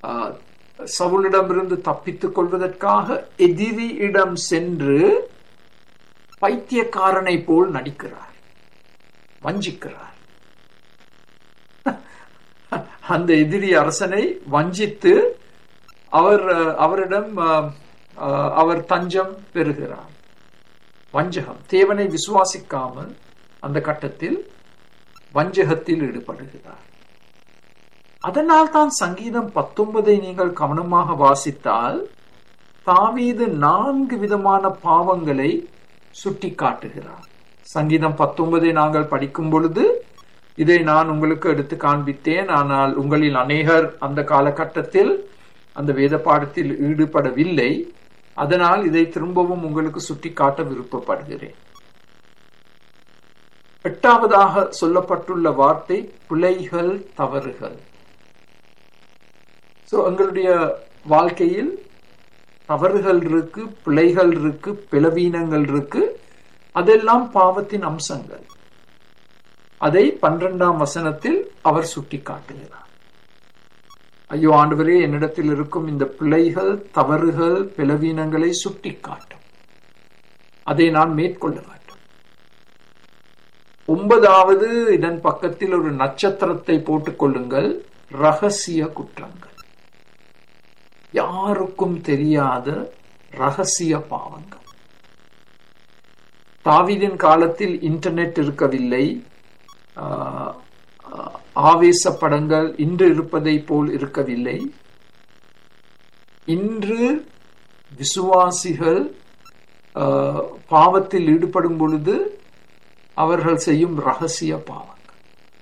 ஆஹ், சவுலிடமிருந்து தப்பித்துக் கொள்வதற்காக எதிரியிடம் சென்று பைத்தியக்காரனை போல் நடிக்கிறார் வஞ்சிக்கிறார் அந்த எதிரி அரசனை வஞ்சித்து அவர் அஹ், அவரிடம் அஹ், அஹ், அவர் தஞ்சம் பெறுகிறார் வஞ்சகம் தேவனை விசுவாசிக்காமல் அந்த கட்டத்தில் வஞ்சகத்தில் ஈடுபடுகிறார் அதனால் தான் சங்கீதம் பத்தொன்பதை நீங்கள் கவனமாக வாசித்தால் தாவீது நான்கு விதமான பாவங்களை சுட்டி காட்டுகிறார் சங்கீதம் பத்தொன்பதை நாங்கள் படிக்கும் பொழுது இதை நான் உங்களுக்கு எடுத்து காண்பித்தேன் ஆனால் உங்களில் அநேகர் அந்த காலகட்டத்தில் அந்த வேத பாடத்தில் ஈடுபடவில்லை அதனால் இதை திரும்பவும் உங்களுக்கு சுட்டிக்காட்ட விருப்பப்படுகிறேன் எட்டாவதாக சொல்லப்பட்டுள்ள வார்த்தை பிழைகள் தவறுகள் சோ எங்களுடைய வாழ்க்கையில் தவறுகள் இருக்கு பிழைகள் இருக்கு பிளவீனங்கள் இருக்கு அதெல்லாம் பாவத்தின் அம்சங்கள் அதை பன்னிரெண்டாம் வசனத்தில் அவர் சுட்டி காட்டுகிறார் ஐயோ ஆண்டவரே என்னிடத்தில் இருக்கும் இந்த பிழைகள் தவறுகள் பிளவீனங்களை சுட்டி காட்டும் அதை நான் மேற்கொள்ள வேண்டும் ஒன்பதாவது இதன் பக்கத்தில் ஒரு நட்சத்திரத்தை போட்டுக் கொள்ளுங்கள் ரகசிய குற்றங்கள் யாருக்கும் தெரியாத ரகசிய பாவங்கள் தாவீதின் காலத்தில் இன்டர்நெட் இருக்கவில்லை ஆஹ், ஆஹ், ஆவேச படங்கள் இன்று இருப்பதை போல் இருக்கவில்லை இன்று விசுவாசிகள் ஆஹ், பாவத்தில் ஈடுபடும் பொழுது அவர்கள் செய்யும் ரகசிய பாவங்கள்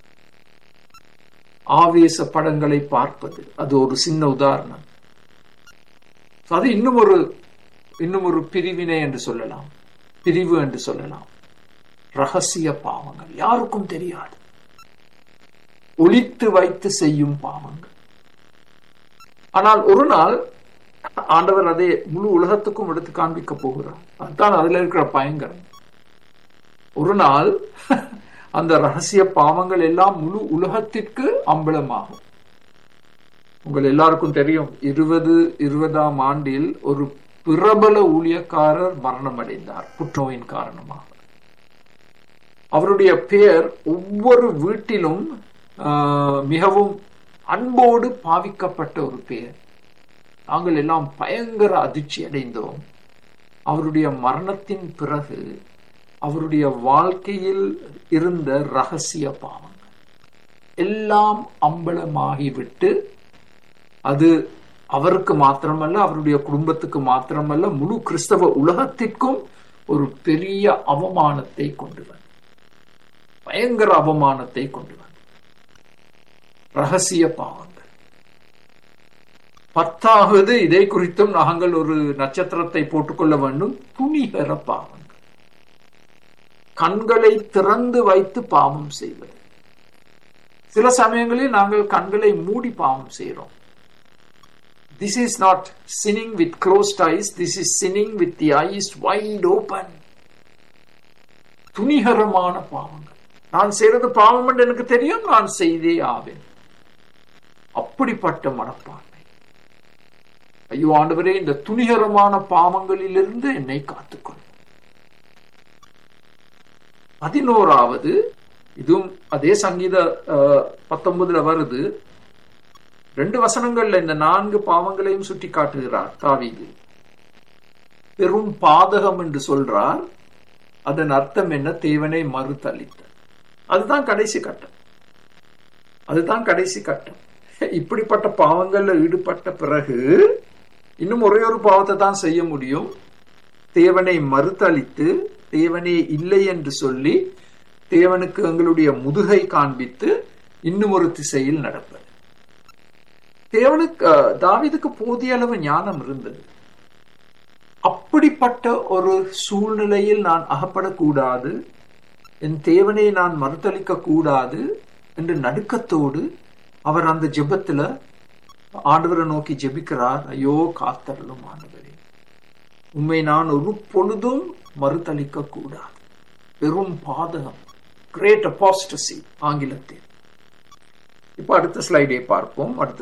ஆவேச படங்களை பார்ப்பது அது ஒரு சின்ன உதாரணம் அது இன்னும் ஒரு இன்னும் ஒரு பிரிவினை என்று சொல்லலாம் பிரிவு என்று சொல்லலாம் ரகசிய பாவங்கள் யாருக்கும் தெரியாது ஒளித்து வைத்து செய்யும் பாவங்கள் ஆனால் ஒரு நாள் ஆண்டவர் அதை முழு உலகத்துக்கும் எடுத்து காண்பிக்க போகிறார் அதுதான் அதுல இருக்கிற பயங்கரம் ஒரு நாள் அந்த ரகசிய பாவங்கள் எல்லாம் முழு உலகத்திற்கு அம்பலமாகும் உங்கள் எல்லாருக்கும் தெரியும் இருபது இருபதாம் ஆண்டில் ஒரு பிரபல ஊழியக்காரர் மரணம் அடைந்தார் புற்றுநோயின் காரணமாக அவருடைய பெயர் ஒவ்வொரு வீட்டிலும் ஆஹ், மிகவும் அன்போடு பாவிக்கப்பட்ட ஒரு பெயர் நாங்கள் எல்லாம் பயங்கர அதிர்ச்சி அடைந்தோம் அவருடைய மரணத்தின் பிறகு அவருடைய வாழ்க்கையில் இருந்த ரகசிய பாவங்கள் எல்லாம் அம்பலமாகிவிட்டு அது அவருக்கு மாத்திரமல்ல அவருடைய குடும்பத்துக்கு மாத்திரமல்ல முழு கிறிஸ்தவ உலகத்திற்கும் ஒரு பெரிய அவமானத்தை கொண்டு வந்தது பயங்கர அவமானத்தை கொண்டு வந்தது ரகசிய பாவங்கள் பத்தாவது இதை குறித்தும் நாங்கள் ஒரு நட்சத்திரத்தை போட்டுக்கொள்ள வேண்டும் துணிகர பாவங்கள் கண்களை திறந்து வைத்து பாவம் செய்வது சில சமயங்களில் நாங்கள் கண்களை மூடி பாவம் செய்கிறோம் This is not sinning with closed eyes. This is sinning with the eyes wide open. துணிகரமான பாவங்கள் நான் செய்யறது பாவம் என்று எனக்கு தெரியும் நான் செய்தே ஆவேன் அப்படிப்பட்ட மனப்பான்மை ஐயோ ஆண்டவரே இந்த துணிகரமான பாவங்களிலிருந்து என்னை காத்துக்கொள்ளும் பதினோராவது இதுவும் அதே சங்கீத அஹ், பத்தொன்பதுல வருது ரெண்டு வசனங்கள்ல இந்த நான்கு பாவங்களையும் சுட்டி காட்டுகிறார் தாவீது பெரும் பாதகம் என்று சொல்றார் அதன் அர்த்தம் என்ன தேவனை மறுதளித்த அதுதான் கடைசி கட்டம் அதுதான் கடைசி கட்டம் இப்படிப்பட்ட பாவங்கள்ல ஈடுபட்ட பிறகு இன்னும் ஒரே ஒரு பாவத்தை தான் செய்ய முடியும் தேவனை மறுதளித்து தேவனே இல்லை என்று சொல்லி தேவனுக்கு எங்களுடைய முதுகை காண்பித்து இன்னும் ஒரு திசையில் நடப்பது தேவனுக்கு அஹ், தாவீதுக்கு போதிய அளவு ஞானம் இருந்தது அப்படிப்பட்ட ஒரு சூழ்நிலையில் நான் அகப்படக்கூடாது என் தேவனை நான் மறுதளிக்க கூடாது என்று நடுக்கத்தோடு அவர் அந்த ஜெபத்துல ஆண்டவரை நோக்கி ஜெபிக்கிறார் ஐயோ காத்தரலும் ஆண்டவரே உண்மை நான் ஒரு பொழுதும் மறுதளிக்க கூடாது பெரும் பாதகம் கிரேட் அப்பாஸ்டசி ஆங்கிலத்தில் இப்ப அடுத்த ஸ்லைடை பார்ப்போம் அடுத்த